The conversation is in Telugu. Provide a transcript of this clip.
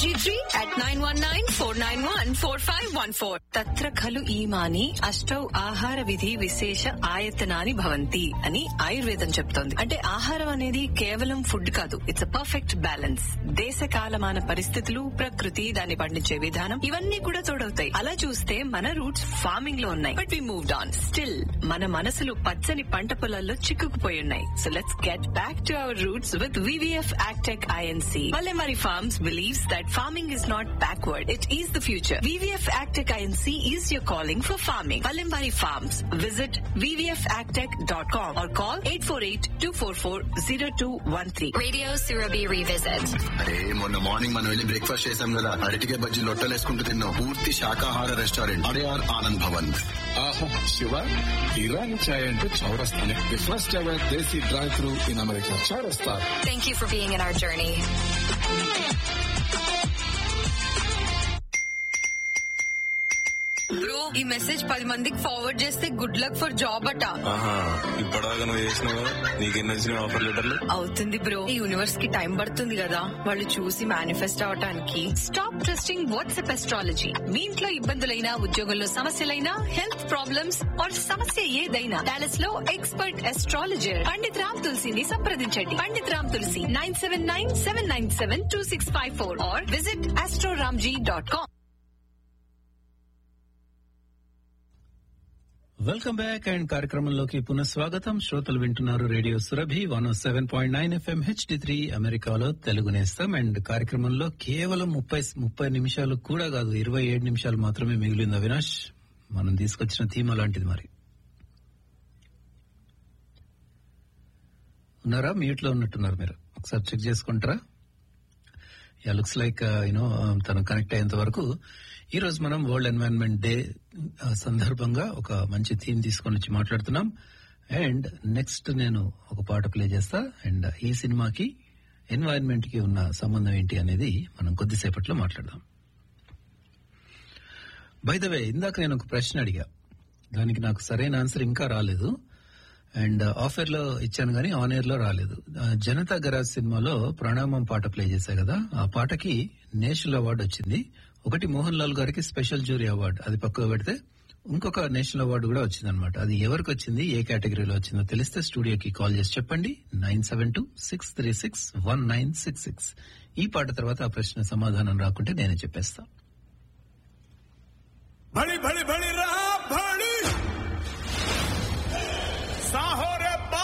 RG3 at 919-491-4514. తత్ర ఖలు ఈమాని అష్టౌ ఆహార విధి విశేష ఆయతనాని భవంతి అని ఆయుర్వేదం చెప్తోంది అంటే ఆహారం అనేది కేవలం ఫుడ్ కాదు ఇట్స్ అ పర్ఫెక్ట్ బ్యాలెన్స్ దేశ కాలమాన పరిస్థితులు ప్రకృతి దాన్ని పండించే విధానం ఇవన్నీ కూడా తోడవుతాయి అలా చూస్తే మన రూట్స్ ఫార్మింగ్ లో ఉన్నాయి but we moved on still మన మనసులు పచ్చని పంట పొలాల్లో చిక్కుకుపోయి ఉన్నాయి so let's get back to our roots with VVF agtech INC Valemari Farms believes that farming is not backward, it is the future. VVF Agtech INC is your calling for farming. Valemari Farms. Visit vvfagtech.com or call 848-244-0213. Radio Surabhi Revisit. అరే మొన్న మార్నింగ్ మనం వెళ్ళి బ్రేక్ఫాస్ట్ చేసాం కదా అరటికే బజ్జీ లొట్టలు వేసుకుంటూ తిన్నాం పూర్తి శాకాహార రెస్టారెంట్ అడయార్ ఆనంద్ భవన్ ఆహా శివ ఇరానీ చాయ్ అంటే చౌరస్తానే the first ever desi drive through in America Chowrasta Thank you for being in our journey. Bro ఈ మెసేజ్ పది మందికి ఫార్వర్డ్ చేస్తే గుడ్ లక్ ఫర్ జాబ్ అట ఆహా ఇప్పటిదాకా నువ్వు చేసినావు కదా నీకెన్ని వచ్చినాయి ఆఫర్ లెటర్లు అవుతుంది బ్రో ఈ యూనివర్స్ కి టైం పడుతుంది కదా వాళ్ళు చూసి మేనిఫెస్ట్ అవటానికి స్టాప్ ట్రస్టింగ్ వాట్సాప్ ఎస్ట్రాలజీ మీ ఇంట్లో ఇబ్బందులైనా ఉద్యోగంలో సమస్యలైనా హెల్త్ ప్రాబ్లమ్స్ ఆర్ సమస్య ఏదైనా డాలస్ లో ఎక్స్పర్ట్ ఎస్ట్రాలజర్ పండిత్ రామ్ తులసిని సంప్రదించండి Pandit Ram Tulasi nine seven nine seven nine seven two six five four or visit astroramji dot com welcome back and కార్యక్రమంలోకి పునఃస్వాగతం శ్రోతలు వింటున్నారు radio Surabhi one seven point nine FM HD three అమెరికాలో తెలుగు నేస్తాం అండ్ కార్యక్రమంలో కేవలం ముప్పై ముప్పై నిమిషాలు కూడా కాదు ఇరవై ఏడు నిమిషాలు మాత్రమే మిగిలింది అవినాష్ మనం తీసుకొచ్చిన థీమ్ అలాంటిది మరి ఉన్నారా మ్యూట్ లో ఉన్నట్టున్నారు మీరు ఒకసారి చెక్ చేసుకుంటారా యా లుక్స్ లైక్ యూనో తను కనెక్ట్ అయ్యేంత వరకు ఈ రోజు మనం వరల్డ్ ఎన్వైరన్మెంట్ డే సందర్భంగా ఒక మంచి థీమ్ తీసుకొని వచ్చి మాట్లాడుతున్నాం అండ్ నెక్స్ట్ నేను ఒక పాట ప్లే చేస్తా అండ్ ఈ సినిమాకి ఎన్వైరన్మెంట్ కి ఉన్న సంబంధం ఏంటి అనేది మనం కొద్దిసేపట్లో మాట్లాడదాం బై ద వే ఇందాక నేను ఒక ప్రశ్న అడిగా దానికి నాకు సరైన ఆన్సర్ ఇంకా రాలేదు అండ్ ఆఫర్ లో ఇచ్చాను కానీ ఆన్ ఎయిర్ లో రాలేదు ఆ, జనతా గరాజ్ సినిమాలో ప్రణామం పాట ప్లే చేశా కదా ఆ పాటకి నేషనల్ అవార్డు వచ్చింది ఒకటి మోహన్ లాల్ గారికి స్పెషల్ జ్యూరీ అవార్డు అది పక్కకు పెడితే ఇంకొక నేషనల్ అవార్డు కూడా వచ్చిందనమాట అది ఎవరికి వచ్చింది ఏ కేటగిరీలో వచ్చిందో తెలిస్తే స్టూడియోకి కాల్ చేసి చెప్పండి nine seven two six three six one nine six six ఈ పాట తర్వాత ఆ ప్రశ్న సమాధానం రాకుంటే నేనే చెప్పేస్తా భళి భళి